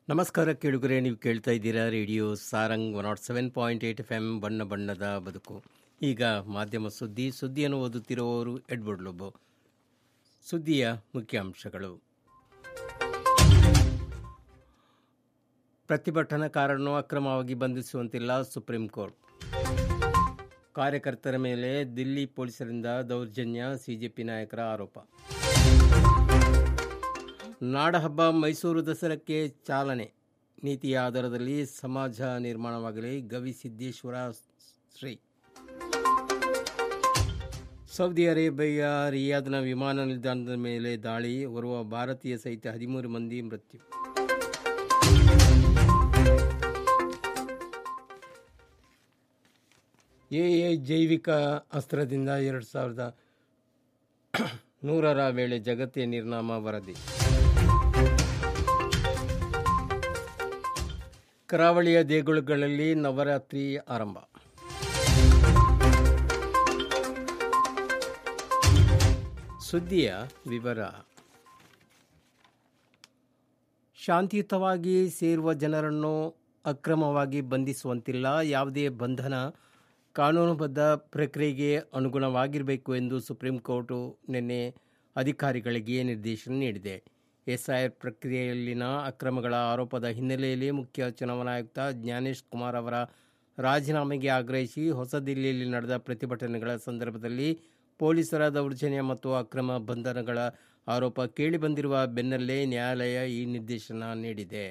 ನಮಸ್ಕಾರ ಕೇಳುಗರೆ ನೀವು ಕೇಳ್ತಾ ಇದ್ದೀರಾ radio Sarang one nought seven point eight F M ಬಣ್ಣ ಬಣ್ಣದ ಬದುಕು ಈಗ ಮಾಧ್ಯಮ ಸುದ್ದಿ ಸುದ್ದಿಯನ್ನು ಓದುತ್ತಿರುವವರು ಎಡ್ವರ್ಡ್ ಲೊಬೋ ಸುದ್ದಿಯ ಮುಖ್ಯಾಂಶಗಳು ಪ್ರತಿಭಟನಾಕಾರರನ್ನು ಅಕ್ರಮವಾಗಿ ಬಂಧಿಸುವಂತಿಲ್ಲ ಸುಪ್ರೀಂ ಕೋರ್ಟ್ ಕಾರ್ಯಕರ್ತರ ಮೇಲೆ ದಿಲ್ಲಿ ಪೊಲೀಸರಿಂದ ದೌರ್ಜನ್ಯ ಸಿಜೆಪಿ ನಾಯಕರ ಆರೋಪ ನಾಡಹಬ್ಬ ಮೈಸೂರು ದಸರಾಕ್ಕೆ ಚಾಲನೆ ನೀತಿಯ ಆಧಾರದಲ್ಲಿ ಸಮಾಜ ನಿರ್ಮಾಣವಾಗಲಿ ಗವಿಸಿದ್ದೇಶ್ವರ ಶ್ರೀ ಸೌದಿ ಅರೇಬಿಯಾ ರಿಯಾದ್ನ ವಿಮಾನ ನಿಲ್ದಾಣದ ಮೇಲೆ ದಾಳಿ ಓರ್ವ ಭಾರತೀಯ ಸಹಿತ ಹದಿಮೂರು ಮಂದಿ ಮೃತ್ಯು ಎಎ ಜೈವಿಕ ಅಸ್ತ್ರದಿಂದ ಎರಡು ಸಾವಿರದ ನೂರರ ವೇಳೆ ಜಗತ್ತಿಯ ನಿರ್ನಾಮ ವರದಿ ಕರಾವಳಿಯ ದೇಗುಲಗಳಲ್ಲಿ ನವರಾತ್ರಿ ಆರಂಭ ಸುದ್ದಿಯ ವಿವರ ಶಾಂತಿಯುತವಾಗಿ ಸೇರುವ ಜನರನ್ನು ಅಕ್ರಮವಾಗಿ ಬಂಧಿಸುವಂತಿಲ್ಲ ಯಾವುದೇ ಬಂಧನ ಕಾನೂನುಬದ್ಧ ಪ್ರಕ್ರಿಯೆಗೆ ಅನುಗುಣವಾಗಿರಬೇಕು ಎಂದು ಸುಪ್ರೀಂ ಕೋರ್ಟು ನಿನ್ನೆ ಅಧಿಕಾರಿಗಳಿಗೆ ನಿರ್ದೇಶನ ನೀಡಿದೆ ಎಸ್ಐಆರ್ ಪ್ರಕ್ರಿಯೆಯಲ್ಲಿನ ಅಕ್ರಮಗಳ ಆರೋಪದ ಹಿನ್ನೆಲೆಯಲ್ಲಿ ಮುಖ್ಯ ಚುನಾವಣಾ ಆಯುಕ್ತ ಜ್ಞಾನೇಶ್ ಕುಮಾರ್ ಅವರ ರಾಜೀನಾಮೆಗೆ ಆಗ್ರಹಿಸಿ ಹೊಸದಿಲ್ಲಿಯಲ್ಲಿ ನಡೆದ ಪ್ರತಿಭಟನೆಗಳ ಸಂದರ್ಭದಲ್ಲಿ ಪೊಲೀಸರ ದೌರ್ಜನ್ಯ ಮತ್ತು ಅಕ್ರಮ ಬಂಧನಗಳ ಆರೋಪ ಕೇಳಿಬಂದಿರುವ ಬೆನ್ನಲ್ಲೇ ನ್ಯಾಯಾಲಯ ಈ ನಿರ್ದೇಶನ ನೀಡಿದೆ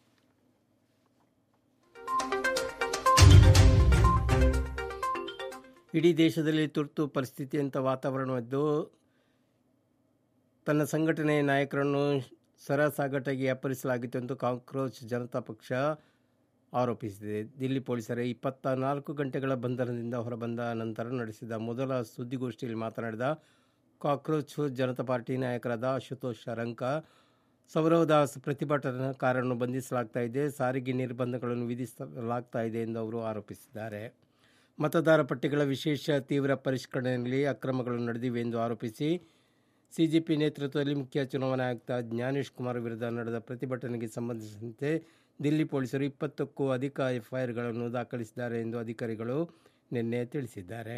ಇಡೀ ದೇಶದಲ್ಲಿ ತುರ್ತು ಪರಿಸ್ಥಿತಿಯಂಥ ವಾತಾವರಣವಿದ್ದು ತನ್ನ ಸಂಘಟನೆಯ ನಾಯಕರನ್ನು ಸರಸಾಗಟಾಗಿ ಅಪ್ಪರಿಸಲಾಗಿತ್ತು ಎಂದು ಕಾಂಕ್ರೋಚ್ ಜನತಾ ಪಕ್ಷ ಆರೋಪಿಸಿದೆ ದಿಲ್ಲಿ ಪೊಲೀಸರ ಇಪ್ಪತ್ತ ನಾಲ್ಕು ಗಂಟೆಗಳ ಬಂಧನದಿಂದ ಹೊರಬಂದ ನಂತರ ನಡೆಸಿದ ಮೊದಲ ಸುದ್ದಿಗೋಷ್ಠಿಯಲ್ಲಿ ಮಾತನಾಡಿದ ಕಾಕ್ರೋಚ್ ಜನತಾ ಪಾರ್ಟಿ ನಾಯಕರಾದ ಅಶುತೋಷ್ ಶರಂಕ ಸೌರವದಾಸ್ ಪ್ರತಿಭಟನಾಕಾರರನ್ನು ಬಂಧಿಸಲಾಗ್ತಾ ಇದೆ ಸಾರಿಗೆ ನಿರ್ಬಂಧಗಳನ್ನು ವಿಧಿಸಲಾಗ್ತಾ ಇದೆ ಎಂದು ಅವರು ಆರೋಪಿಸಿದ್ದಾರೆ ಮತದಾರ ಪಟ್ಟಿಗಳ ವಿಶೇಷ ತೀವ್ರ ಪರಿಷ್ಕರಣೆಯಲ್ಲಿ ಅಕ್ರಮಗಳು ನಡೆದಿವೆ ಎಂದು ಆರೋಪಿಸಿ ಸಿಜೆಪಿ ನೇತೃತ್ವದಲ್ಲಿ ಮುಖ್ಯ ಚುನಾವಣಾ ಆಯುಕ್ತ ಜ್ಞಾನೇಶ್ ಕುಮಾರ್ ವಿರುದ್ಧ ನಡೆದ ಪ್ರತಿಭಟನೆಗೆ ಸಂಬಂಧಿಸಿದಂತೆ ದಿಲ್ಲಿ ಪೊಲೀಸರು ಇಪ್ಪತ್ತಕ್ಕೂ ಅಧಿಕ ಎಫ್ಐಆರ್ಗಳನ್ನು ದಾಖಲಿಸಿದ್ದಾರೆ ಎಂದು ಅಧಿಕಾರಿಗಳು ನಿನ್ನೆ ತಿಳಿಸಿದ್ದಾರೆ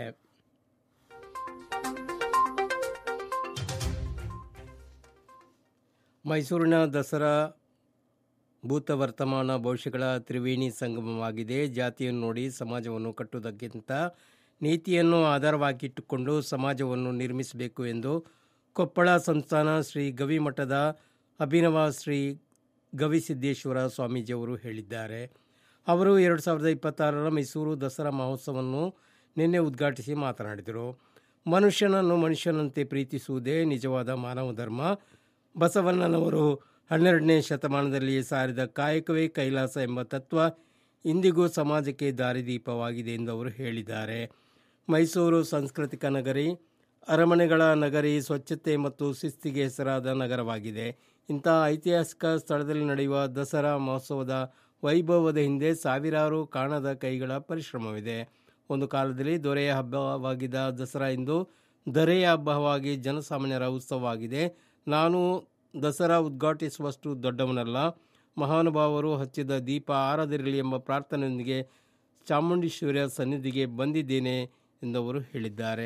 ಮೈಸೂರಿನ ದಸರಾ ಭೂತ ವರ್ತಮಾನ ಭವಿಷ್ಯಗಳ ತ್ರಿವೇಣಿ ಸಂಗಮವಾಗಿದೆ ಜಾತಿಯನ್ನು ನೋಡಿ ಸಮಾಜವನ್ನು ಕಟ್ಟುವುದಕ್ಕಿಂತ ನೀತಿಯನ್ನು ಆಧಾರವಾಗಿಟ್ಟುಕೊಂಡು ಸಮಾಜವನ್ನು ನಿರ್ಮಿಸಬೇಕು ಎಂದು ಕೊಪ್ಪಳ ಸಂಸ್ಥಾನ ಶ್ರೀ ಗವಿಮಠದ ಅಭಿನವ ಶ್ರೀ ಗವಿಸಿದ್ದೇಶ್ವರ ಸ್ವಾಮೀಜಿಯವರು ಹೇಳಿದ್ದಾರೆ ಅವರು ಎರಡು ಸಾವಿರದ ಇಪ್ಪತ್ತಾರರ ಮೈಸೂರು ದಸರಾ ಮಹೋತ್ಸವವನ್ನು ನಿನ್ನೆ ಉದ್ಘಾಟಿಸಿ ಮಾತನಾಡಿದರು ಮನುಷ್ಯನನ್ನು ಮನುಷ್ಯನಂತೆ ಪ್ರೀತಿಸುವುದೇ ನಿಜವಾದ ಮಾನವ ಧರ್ಮ ಬಸವಣ್ಣನವರು ಹನ್ನೆರಡನೇ ಶತಮಾನದಲ್ಲಿ ಸಾರಿದ ಕಾಯಕವೇ ಕೈಲಾಸ ಎಂಬ ತತ್ವ ಇಂದಿಗೂ ಸಮಾಜಕ್ಕೆ ದಾರಿದೀಪವಾಗಿದೆ ಎಂದು ಅವರು ಹೇಳಿದ್ದಾರೆ ಮೈಸೂರು ಸಾಂಸ್ಕೃತಿಕ ನಗರಿ ಅರಮನೆಗಳ ನಗರಿ ಸ್ವಚ್ಛತೆ ಮತ್ತು ಶಿಸ್ತಿಗೆ ಹೆಸರಾದ ನಗರವಾಗಿದೆ ಇಂಥ ಐತಿಹಾಸಿಕ ಸ್ಥಳದಲ್ಲಿ ನಡೆಯುವ ದಸರಾ ಮಹೋತ್ಸವದ ವೈಭವದ ಹಿಂದೆ ಸಾವಿರಾರು ಕಾಣದ ಕೈಗಳ ಪರಿಶ್ರಮವಿದೆ ಒಂದು ಕಾಲದಲ್ಲಿ ದೊರೆಯ ಹಬ್ಬವಾಗಿದ್ದ ದಸರಾ ಇಂದು ದೊರೆಯ ಹಬ್ಬವಾಗಿ ಜನಸಾಮಾನ್ಯರ ಉತ್ಸವವಾಗಿದೆ ನಾನು ದಸರಾ ಉದ್ಘಾಟಿಸುವಷ್ಟು ದೊಡ್ಡವನಲ್ಲ ಮಹಾನುಭಾವರು ಹಚ್ಚಿದ ದೀಪ ಆರದಿರಲಿ ಎಂಬ ಪ್ರಾರ್ಥನೆಯೊಂದಿಗೆ ಚಾಮುಂಡೇಶ್ವರಿಯ ಸನ್ನಿಧಿಗೆ ಬಂದಿದ್ದೇನೆ ಎಂದವರು ಹೇಳಿದ್ದಾರೆ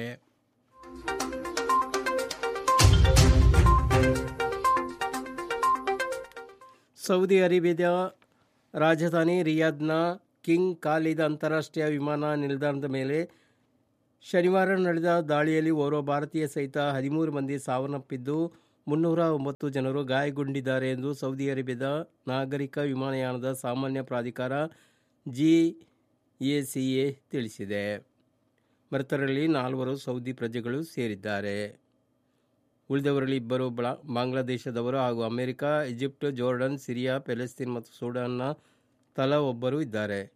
ಸೌದಿ ಅರೇಬಿಯಾದ ರಾಜಧಾನಿ ರಿಯಾದ್ನ ಕಿಂಗ್ ಖಾಲಿದ್ ಅಂತಾರಾಷ್ಟ್ರೀಯ ವಿಮಾನ ನಿಲ್ದಾಣದ ಮೇಲೆ ಶನಿವಾರ ನಡೆದ ದಾಳಿಯಲ್ಲಿ ಓರ್ವ ಭಾರತೀಯ ಸಹಿತ ಹದಿಮೂರು ಮಂದಿ ಸಾವನ್ನಪ್ಪಿದ್ದು ಮುನ್ನೂರ ಒಂಬತ್ತು ಜನರು ಗಾಯಗೊಂಡಿದ್ದಾರೆ ಎಂದು ಸೌದಿ ಅರೇಬಿಯಾದ ನಾಗರಿಕ ವಿಮಾನಯಾನದ ಸಾಮಾನ್ಯ ಪ್ರಾಧಿಕಾರ ಜಿ ಎ ಸಿ ಎ ತಿಳಿಸಿದೆ ಮೃತರಲ್ಲಿ ನಾಲ್ವರು ಸೌದಿ ಪ್ರಜೆಗಳು ಸೇರಿದ್ದಾರೆ ಉಳಿದವರಲ್ಲಿ ಇಬ್ಬರು ಬಾಂಗ್ಲಾದೇಶದವರು ಹಾಗೂ America Egypt Jordan Syria Palestine ಮತ್ತು ಸೂಡಾನ್ನ ತಲಾ ಒಬ್ಬರು ಇದ್ದಾರೆ